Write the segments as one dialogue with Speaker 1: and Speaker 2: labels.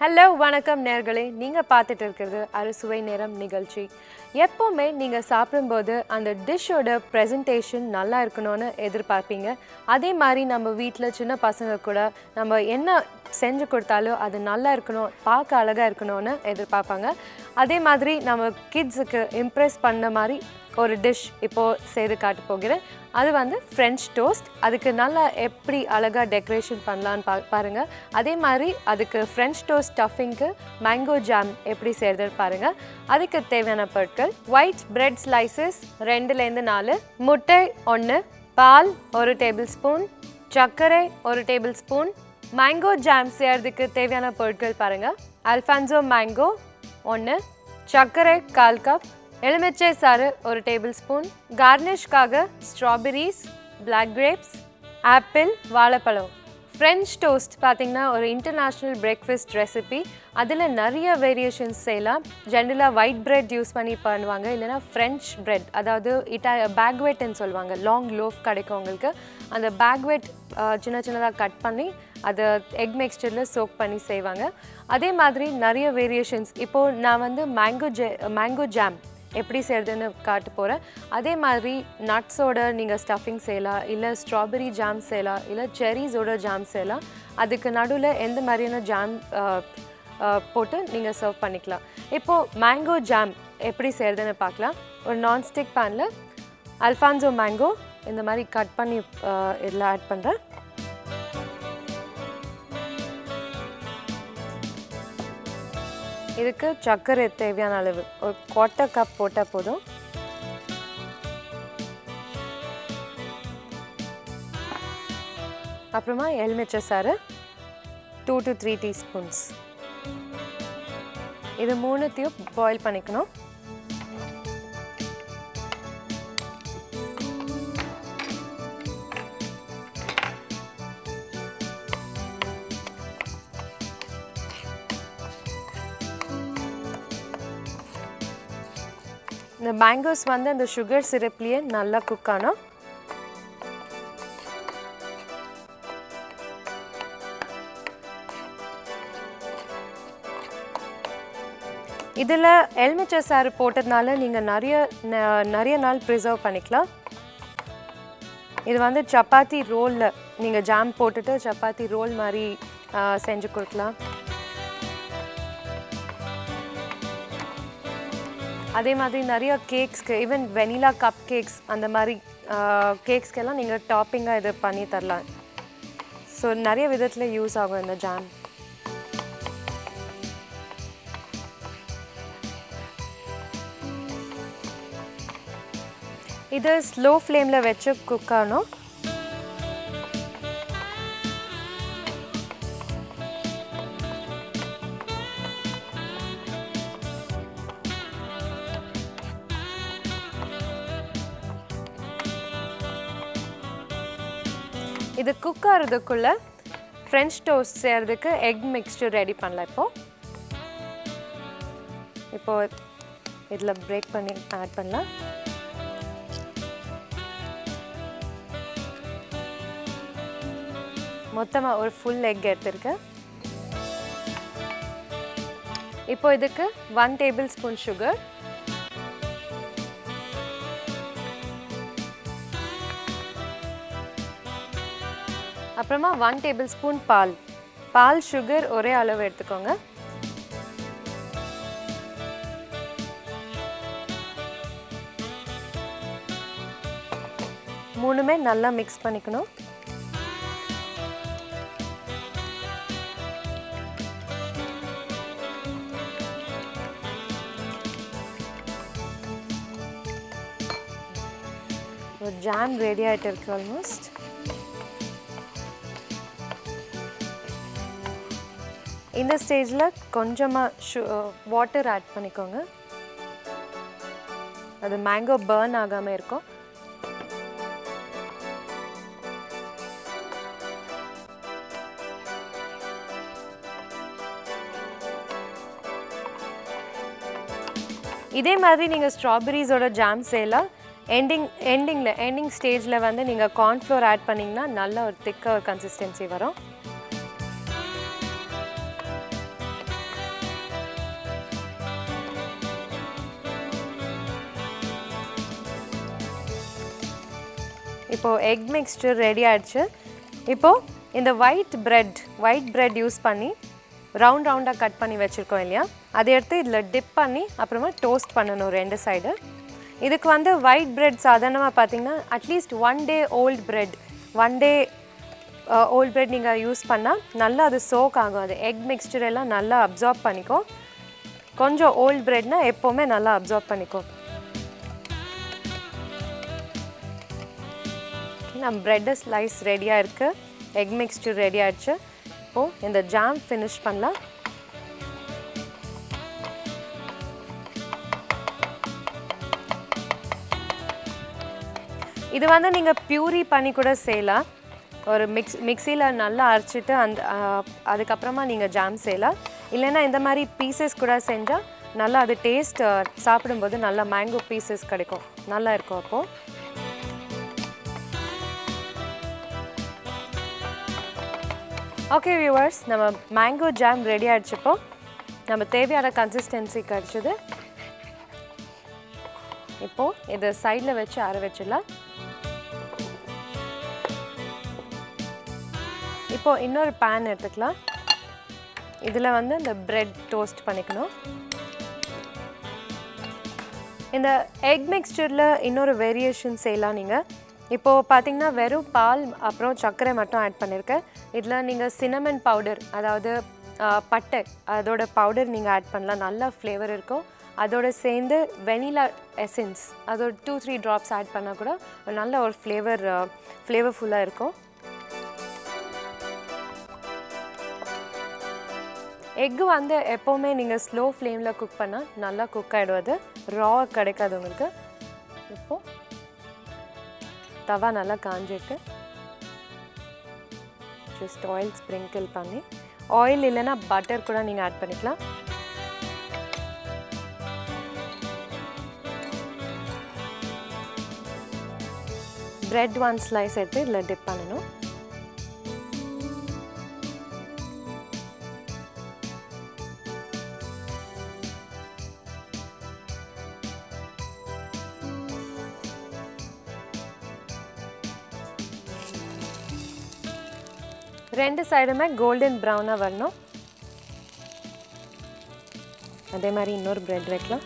Speaker 1: hello வணக்கம் நேர்களே நீங்கள் பார்த்துட்டு இருக்கிறது அறுசுவை நேரம் நிகழ்ச்சி எப்போவுமே நீங்கள் சாப்பிடும்போது அந்த டிஷ்ஷோட ப்ரெசன்டேஷன் நல்லா இருக்கணும்னு எதிர்பார்ப்பீங்க அதே மாதிரி நம்ம வீட்டில் சின்ன பசங்க கூட நம்ம என்ன செஞ்சு கொடுத்தாலும் அது நல்லா இருக்கணும் பார்க்க அழகாக இருக்கணும்னு எதிர்பார்ப்பாங்க அதே மாதிரி நம்ம கிட்ஸுக்கு இம்ப்ரெஸ் பண்ண மாதிரி ஒரு டிஷ் இப்போது செய்து காட்ட போகிறேன் அது வந்து ஃப்ரெஞ்ச் டோஸ்ட் அதுக்கு நல்லா எப்படி அழகாக டெக்கரேஷன் பண்ணலான்னு பா பாருங்கள் அதே மாதிரி அதுக்கு ஃப்ரெஞ்ச் டோஸ்ட் ஸ்டஃபிங்க்கு மேங்கோ ஜாம் எப்படி செய்கிறதுன்னு பாருங்கள் அதுக்கு தேவையான பொருட்கள் ஒயிட் பிரெட் ஸ்லைசஸ் ரெண்டுலேருந்து நாலு முட்டை ஒன்று பால் ஒரு டேபிள் ஸ்பூன் சர்க்கரை ஒரு டேபிள் ஸ்பூன் மேங்கோ ஜாம் செய்கிறதுக்கு தேவையான பொருட்கள் பாருங்கள் அல்ஃபான்சோ மேங்கோ ஒன்று சர்க்கரை கால் கப் எலுமிச்சை சாறு ஒரு டேபிள் ஸ்பூன் கார்னிஷ்காக ஸ்ட்ராபெரிஸ் பிளாக் கிரேப்ஸ் ஆப்பிள் வாழைப்பழம் ஃப்ரெஞ்ச் டோஸ்ட் பார்த்தீங்கன்னா ஒரு இன்டர்நேஷ்னல் பிரேக்ஃபாஸ்ட் ரெசிபி அதில் நிறைய வேரியேஷன்ஸ் செய்யலாம் ஜென்ரலாக ஒயிட் பிரெட் யூஸ் பண்ணி பண்ணுவாங்க இல்லைன்னா ஃப்ரெஞ்ச் பிரெட் அதாவது இட்டா பேக்வெட்னு சொல்லுவாங்க லாங் லோஃப் கிடைக்கும் உங்களுக்கு அந்த பேக்வெட் சின்ன சின்னதாக கட் பண்ணி அதை எக் மிக்ஸ்டரில் சோக் பண்ணி செய்வாங்க அதே மாதிரி நிறைய வேரியேஷன்ஸ் இப்போது நான் வந்து மேங்கோ ஜே மேங்கோ ஜாம் எப்படி செய்கிறதுன்னு காட்ட போகிறேன் அதே மாதிரி நட்ஸோட நீங்கள் ஸ்டஃபிங் செய்யலாம் இல்லை ஸ்ட்ராபெரி ஜாம் செய்யலாம் இல்லை செரிஸோட ஜாம் செய்யலாம் அதுக்கு நடுவில் எந்த மாதிரியான ஜாம் போட்டு நீங்கள் சர்வ் பண்ணிக்கலாம் இப்போது மேங்கோ ஜாம் எப்படி செய்கிறதுன்னு பார்க்கலாம் ஒரு நான்ஸ்டிக் பேனில் அல்ஃபான்சோ மேங்கோ இந்த மாதிரி கட் பண்ணி இதில் ஆட் பண்ணுறேன் இதுக்கு சர்க்கரை தேவையான அளவு ஒரு குவார்ட்டர் கப் போட்டால் போதும் அப்புறமா எலுமிச்சை சாறு டூ டு த்ரீ டீஸ்பூன்ஸ் இது மூணுத்தையும் பாயில் பண்ணிக்கணும் இந்த மேங்கோஸ் வந்து அந்த சுகர் சிரப்லேயே நல்லா குக் ஆனோம் இதில் எலுமிச்சை சாறு போட்டதுனால நீங்கள் நிறைய ந- நிறைய நாள் ப்ரிசர்வ் பண்ணிக்கலாம் இது வந்து சப்பாத்தி ரோலில் நீங்கள் ஜாம் போட்டுட்டு சப்பாத்தி ரோல் மாதிரி ஆ, செஞ்சு கொடுக்கலாம் அதே மாதிரி நிறைய கேக்ஸ்க்கு ஈவன் வெனிலா கப் கேக்ஸ் அந்த மாதிரி கேக்ஸ்க்கெல்லாம் நீங்கள் டாப்பிங்காக இது பண்ணி தரலாம் ஸோ நிறைய விதத்தில் யூஸ் ஆகும் இந்த ஜாம் இது ஸ்லோ ஃப்ளேமில் வச்சு குக் ஆகணும் இது குக் ஆகிறதுக்குள்ள ஃப்ரெஞ்ச் டோஸ்ட் செய்கிறதுக்கு எக் மிக்ஸ்டர் ரெடி பண்ணலாம் இப்போ இப்போ இதில் பிரேக் பண்ணி ஆட் பண்ணலாம் மொத்தமாக ஒரு ஃபுல் எக் எடுத்திருக்கேன் இப்போ இதுக்கு ஒன் டேபிள் ஸ்பூன் சுகர் அப்புறமா ஒன் டேபிள் ஸ்பூன் பால் பால் சுகர் ஒரே அளவு எடுத்துக்கோங்க மூணுமே நல்லா மிக்ஸ் பண்ணிக்கணும் ஜாம் ரெடி ஆகிட்டு இருக்கு ஆல்மோஸ்ட் இந்த ஸ்டேஜில் கொஞ்சமாக ஷு வாட்டர் ஆட் பண்ணிக்கோங்க அது மேங்கோ பர்ன் ஆகாமல் இருக்கும் இதே மாதிரி நீங்கள் ஸ்ட்ராபெரிஸோட ஜாம் செய்யலாம் எண்டிங் எண்டிங்கில் எண்டிங் ஸ்டேஜில் வந்து நீங்கள் கார்ன்ஃப்ளோர் ஆட் பண்ணிங்கன்னா நல்ல ஒரு திக்க ஒரு கன்சிஸ்டன்சி வரும் இப்போது எக் மிக்ஸ்டர் ரெடி ஆயிடுச்சு இப்போது இந்த white bread white bread use பண்ணி ரவுண்ட் ரவுண்டாக கட் பண்ணி வச்சுருக்கோம் இல்லையா அதை எடுத்து இதில் டிப் பண்ணி அப்புறமா டோஸ்ட் பண்ணணும் ரெண்டு சைடு இதுக்கு வந்து ஒயிட் பிரெட் சாதாரணமாக பார்த்தீங்கன்னா at least one day old bread one day old bread நீங்கள் யூஸ் பண்ணால் நல்லா அது சோக் ஆகும் அது எக் மிக்ஸ்டர் எல்லாம் நல்லா அப்சார்ப் பண்ணிக்கும் கொஞ்சம் ஓல்ட் பிரெட்னா எப்போவுமே நல்லா அப்சார்ப் பண்ணிக்கும் நம்ம ப்ரெட்டு ஸ்லைஸ் ரெடியாக இருக்குது எக் மிக்ஸ்டர் ரெடி ஆயிடுச்சு இப்போது இந்த ஜாம் ஃபினிஷ் பண்ணலாம் இது வந்து நீங்கள் பியூரி பண்ணி கூட செய்யலாம் ஒரு மிக்ஸ் மிக்சியில் நல்லா அரைச்சிட்டு அந்த ஆ, அதுக்கப்புறமா நீங்கள் ஜாம் செய்யலாம் இல்லைன்னா இந்த மாதிரி பீசஸ் கூட செஞ்சால் நல்லா அது டேஸ்ட் சாப்பிடும்போது நல்லா மேங்கோ பீசஸ் கிடைக்கும் நல்லா இருக்கும் அப்போது ஓகே வியூவர்ஸ் நம்ம மேங்கோ ஜாம் ரெடி ஆகிடுச்சப்போ நம்ம தேவையான கன்சிஸ்டன்சி கிடச்சிது இப்போது இதை சைடில் வச்சு அரை வச்சிடலாம் இப்போது இன்னொரு பேன் எடுத்துக்கலாம் இதில் வந்து இந்த பிரெட் டோஸ்ட் பண்ணிக்கணும் இந்த எக் மிக்ஸ்சரில் இன்னொரு வேரியேஷன் செய்யலாம் நீங்கள் இப்போது பார்த்தீங்கன்னா வெறும் பால் அப்புறம் சர்க்கரை மட்டும் ஆட் பண்ணியிருக்கேன் இதில் நீங்கள் சினமன் பவுடர் அதாவது ஆ, பட்டை அதோட பவுடர் நீங்கள் ஆட் பண்ணலாம் நல்லா ஃப்ளேவர் இருக்கும் அதோட சேர்ந்து வெனிலா எசன்ஸ் அதோட டூ த்ரீ ட்ராப்ஸ் ஆட் பண்ணால் கூட ஒரு நல்ல ஒரு ஃப்ளேவர் ஃப்ளேவர்ஃபுல்லாக இருக்கும் எக்கு வந்து எப்போவுமே நீங்கள் ஸ்லோ ஃப்ளேமில் குக் பண்ணால் நல்லா குக் ஆகிடும் அது ரா கிடைக்காது உங்களுக்கு இப்போது தவா நல்லா காஞ்சிருக்கு ஜஸ்ட் ஆயில் ஸ்ப்ரிங்கிள் பண்ணி ஆயில் இல்லைன்னா பட்டர் கூட நீங்கள் ஆட் பண்ணிக்கலாம் பிரெட் ஒன் ஸ்லைஸ் எடுத்து இதில் டிப் பண்ணணும் ரெண்டு சைடுமே கோல்டன் ப்ரௌனாக வரணும் அதே மாதிரி இன்னொரு பிரெட் வைக்கலாம்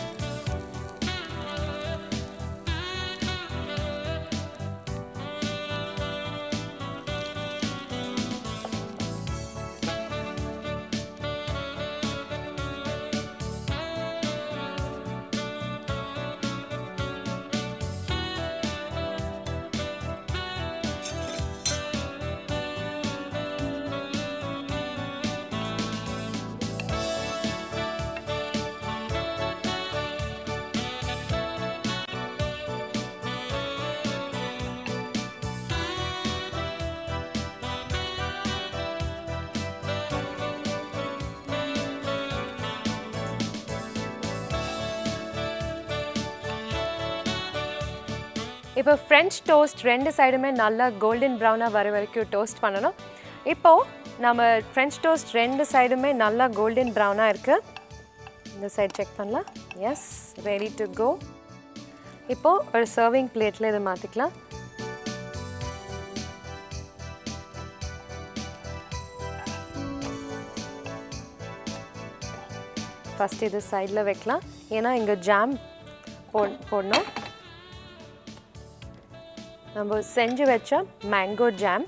Speaker 1: இப்போ ஃப்ரெஞ்ச் டோஸ்ட் ரெண்டு சைடுமே நல்லா கோல்டன் ப்ரௌனாக வர வரைக்கும் டோஸ்ட் பண்ணணும் இப்போது நம்ம ஃப்ரெஞ்ச் டோஸ்ட் ரெண்டு சைடுமே நல்லா கோல்டன் ப்ரௌனாக இருக்குது இந்த சைடு செக் பண்ணலாம் எஸ் ரெடி டு கோ இப்போது ஒரு சர்விங் பிளேட்டில் இதை மாற்றிக்கலாம் ஃபஸ்ட் இது சைடில் வைக்கலாம் ஏன்னா இங்கே ஜாம் போ போடணும் நம்ம செஞ்சு வச்ச மேங்கோ ஜாம்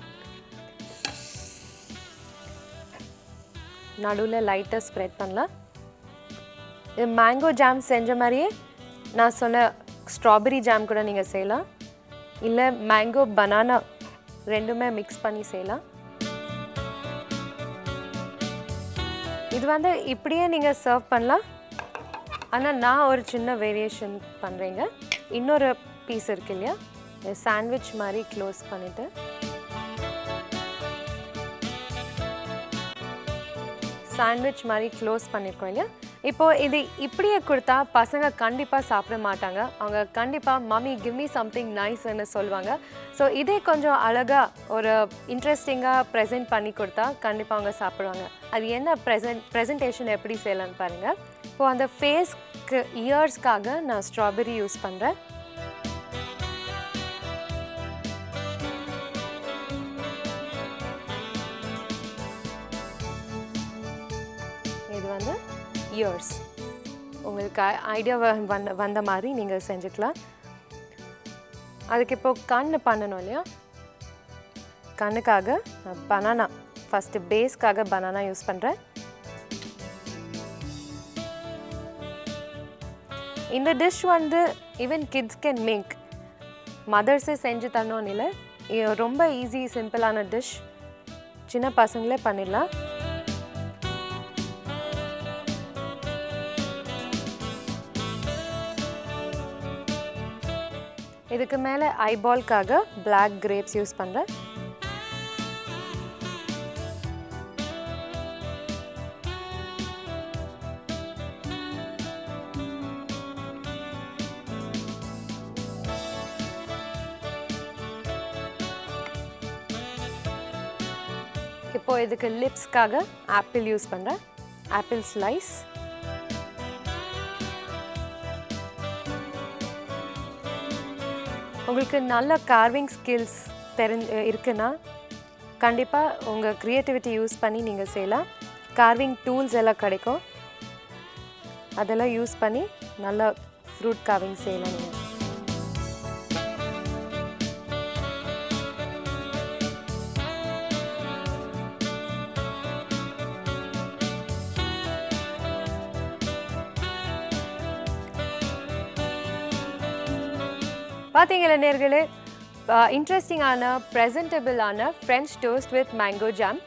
Speaker 1: நடுவில் லைட்டாக ஸ்ப்ரெட் பண்ணலாம் இது மேங்கோ ஜாம் செஞ்ச மாதிரியே நான் சொன்ன ஸ்ட்ராபெரி ஜாம் கூட நீங்கள் செய்யலாம் இல்லை மேங்கோ பனானா ரெண்டுமே மிக்ஸ் பண்ணி செய்யலாம் இது வந்து இப்படியே நீங்கள் சர்வ் பண்ணலாம் ஆனால் நான் ஒரு சின்ன வேரியேஷன் பண்ணுறேங்க இன்னொரு பீஸ் இருக்கு இல்லையா சாண்ட்விச் மாதிரி க்ளோஸ் பண்ணிவிட்டு சாண்ட்விச் மாதிரி க்ளோஸ் பண்ணியிருக்கோம் இல்லையா இப்போது இது இப்படியே கொடுத்தா பசங்க கண்டிப்பாக சாப்பிட மாட்டாங்க அவங்க கண்டிப்பாக மம்மி கிவ் மீ சம்திங் நைஸ்ன்னு சொல்லுவாங்க ஸோ இதே கொஞ்சம் அழகாக ஒரு இன்ட்ரெஸ்டிங்காக ப்ரெசென்ட் பண்ணி கொடுத்தா கண்டிப்பாக அவங்க சாப்பிடுவாங்க அது என்ன ப்ரெசென்ட் ப்ரெசன்டேஷன் எப்படி செய்யலாம்னு பாருங்கள் இப்போது அந்த ஃபேஸ்க்கு இயர்ஸ்க்காக நான் ஸ்ட்ராபெரி யூஸ் பண்ணுறேன் இயர்ஸ் உங்களுக்கு ஐடியா வந்த வந்த மாதிரி நீங்கள் செஞ்சுக்கலாம் அதுக்கு இப்போ கண் பண்ணணும் இல்லையா கண்ணுக்காக பனானா ஃபஸ்ட்டு பேஸ்க்காக பனானா யூஸ் பண்ணுறேன் இந்த டிஷ் வந்து ஈவன் கிட்ஸ் கேன் மேக் மதர்ஸே செஞ்சு தரணும்னு இல்லை இது ரொம்ப ஈஸி சிம்பிளான டிஷ் சின்ன பசங்களே பண்ணிடலாம் இதுக்கு மேலே ஐபால்க்காக பிளாக் கிரேப்ஸ் யூஸ் பண்ணுறேன் இப்போ இதுக்கு லிப்ஸ்க்காக ஆப்பிள் யூஸ் பண்ணுறேன் ஆப்பிள் ஸ்லைஸ் உங்களுக்கு நல்ல கார்விங் ஸ்கில்ஸ் தெரிஞ்சு இருக்குன்னா கண்டிப்பாக உங்கள் க்ரியேட்டிவிட்டி யூஸ் பண்ணி நீங்கள் செய்யலாம் கார்விங் டூல்ஸ் எல்லாம் கிடைக்கும் அதெல்லாம் யூஸ் பண்ணி நல்லா ஃப்ரூட் கார்விங் செய்யலாம் நீங்கள் பார்த்தீங்களா நேர்களே இன்ட்ரெஸ்டிங்கான ப்ரெசன்டபிளான French toast with mango jam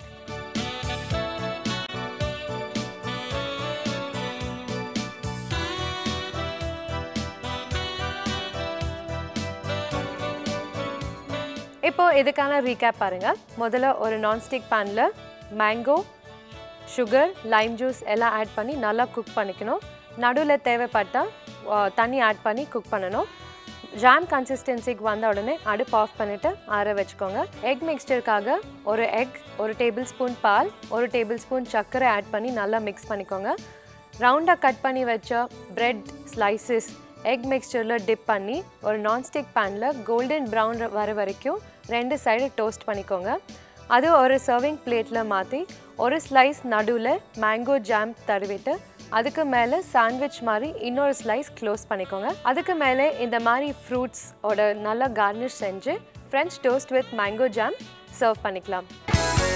Speaker 1: இப்போ இதுக்கான ரீகேப் பாருங்க முதல்ல ஒரு நான்ஸ்டிக் பேனில் மேங்கோ சுகர் லைம் ஜூஸ் எல்லாம் ஆட் பண்ணி நல்லா குக் பண்ணிக்கணும் நடுவில் தேவைப்பட்டால் தண்ணி ஆட் பண்ணி குக் பண்ணணும் ஜாம் கன்சிஸ்டன்சிக்கு வந்த உடனே அடுப்பு ஆஃப் பண்ணிவிட்டு ஆற வச்சுக்கோங்க எக் மிக்ஸ்டருக்காக ஒரு எக் ஒரு டேபிள் ஸ்பூன் பால் ஒரு டேபிள் ஸ்பூன் சர்க்கரை ஆட் பண்ணி நல்லா மிக்ஸ் பண்ணிக்கோங்க ரவுண்டாக கட் பண்ணி வச்ச பிரெட் ஸ்லைசஸ் எக் மிக்ஸ்சரில் டிப் பண்ணி ஒரு நான்ஸ்டிக் பேனில் கோல்டன் ப்ரௌன் வர வரைக்கும் ரெண்டு சைடு டோஸ்ட் பண்ணிக்கோங்க அது ஒரு சர்விங் பிளேட்டில் மாற்றி ஒரு ஸ்லைஸ் நடுவில் மேங்கோ ஜாம் தருவிட்டு அதுக்கு மேலே சாண்ட்விச் மாதிரி இன்னொரு ஸ்லைஸ் க்ளோஸ் பண்ணிக்கோங்க அதுக்கு மேலே இந்த மாதிரி ஃப்ரூட்ஸ் ஓட நல்லா கார்னிஷ் செஞ்சு French toast with mango jam serve பண்ணிக்கலாம்